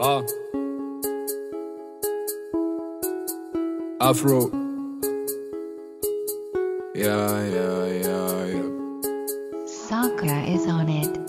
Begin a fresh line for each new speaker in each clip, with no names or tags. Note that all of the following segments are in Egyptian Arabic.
اه افرو يا يا يا يا
Saka is on it.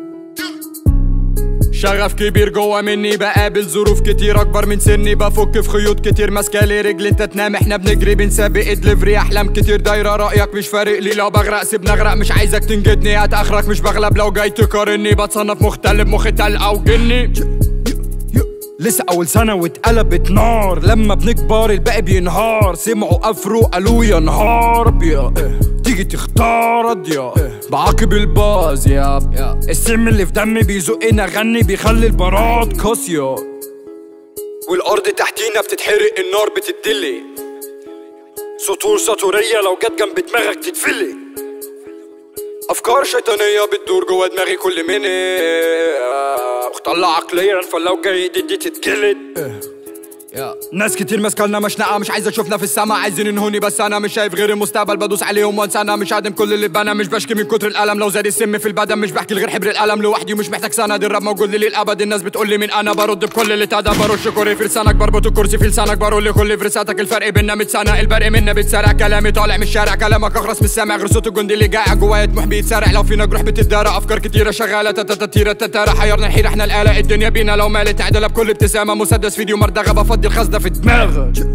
شغف كبير جوا مني بقابل ظروف كتير اكبر من سني بفك في خيوط كتير ماسكالي رجل انت تنام احنا بنجري بنسابق دليفري احلام كتير دايره رايك مش فارق لي لو بغرق سيب نغرق مش عايزك تنجدني هات اخرك مش بغلب لو جاي تقارني بتصنف مختلف مخي تل او جني لسه اول سنه واتقلبت نار لما بنكبر الباقي بينهار سمعوا افرو قالوا يا نهار ابيض تيجي تختار اضيا بعاقب الباز يا السم اللي في دمي بيزقني اغني بيخلي البارات قاسيه والارض تحتينا بتتحرق النار بتدلي سطور سطورية لو جت جنب دماغك تتفلي افكار شيطانية بتدور جوا دماغي كل مني مطلع عقليا فلو جاي ضدي تتجلد ناس كتير ماسكالنا مشنقة مش عايزة تشوفنا في السما عايزين ينهوني بس انا مش شايف غير المستقبل بدوس عليهم وانسى انا مش هادم كل اللي اتبنى مش بشكي من كتر الالم لو زاد السم في البدن مش بحكي غير حبر القلم لوحدي ومش محتاج سند الراب موجود لي للابد الناس بتقول لي مين انا برد بكل اللي اتهدى برش كوري في لسانك بربط الكرسي في لسانك بقول لكل فرساتك الفرق بينا 100 سنة البرق منا بيتسرق كلامي طالع من الشارع كلامك اخرس من السامع غير صوت الجندي اللي قاعد جوايا طموح بيتسارع لو فينا جروح بتتدارى افكار كتيرة شغالة تتتتيرة تتارى حيرنا الحيرة احنا الآلة الدنيا بينا لو مالت تعدل بكل ابتسامة مسدس فيديو مردغة بفضي الخزنة في دماغك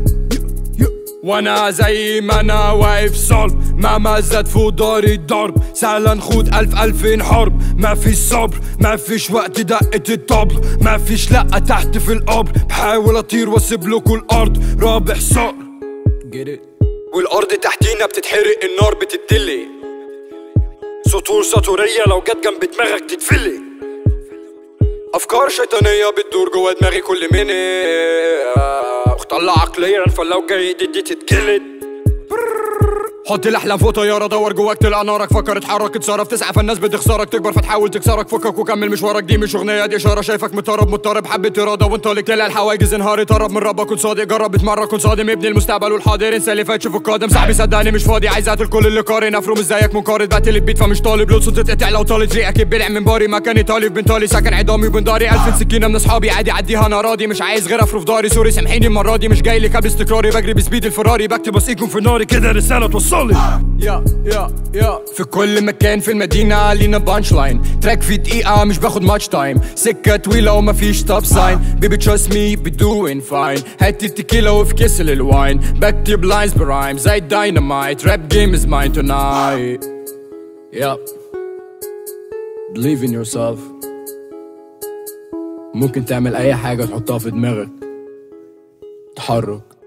وانا زي ما انا واقف صلب مهما زاد فوق داري الضرب سهلا نخوض الف الفين حرب ما فيش صبر ما فيش وقت دقة الطبل ما فيش لقة تحت في القبر بحاول اطير واسيب لكم الارض رابح صقر والارض تحتينا بتتحرق النار بتدلي سطور سطورية لو جت جنب دماغك تتفلي افكار شيطانيه بتدور جوا دماغي كل مني مطلع عقليا فلو جاي ضدي تتجلد حط الاحلام فوق طياره دور جواك تلقى نارك فكر اتحرك اتصرف تسعى فالناس بتخسرك تكبر فتحاول تكسرك فكك وكمل مشوارك دي مش اغنيه دي اشاره شايفك مضطرب مضطرب حبه اراده وانطلق تلاقي الحواجز انهار تقرب من ربك كن صادق جرب اتمرن كن صادم ابني المستقبل والحاضر انسى اللي فات شوف القادم صاحبي صدقني مش فاضي عايز اقتل كل اللي قارن افرم ازيك منقرض بقتل البيت فمش طالب لوتس تتقطع لو طالت ريقك يتبلع من باري مكاني طالب بن طالي سكن عظامي وبن داري الف سكينه من اصحابي عادي عديها انا راضي مش عايز غير افرف داري سوري سامحيني المره دي مش جاي لك قبل استقراري بجري بسبيد الفراري بكتب واسيكم في ناري كده رساله توصلي يا يا يا في كل مكان في المدينة لينا بانش لاين تراك في دقيقة مش باخد ماتش تايم سكة طويلة ومفيش ستوب ساين بيبي تراست مي بي دوين فاين هات التكيلا وفي كيس الواين بكتب لاينز برايم زي الداينامايت راب جيم از ماين تونايت يا believe in yourself ممكن تعمل أي حاجة تحطها في دماغك تحرك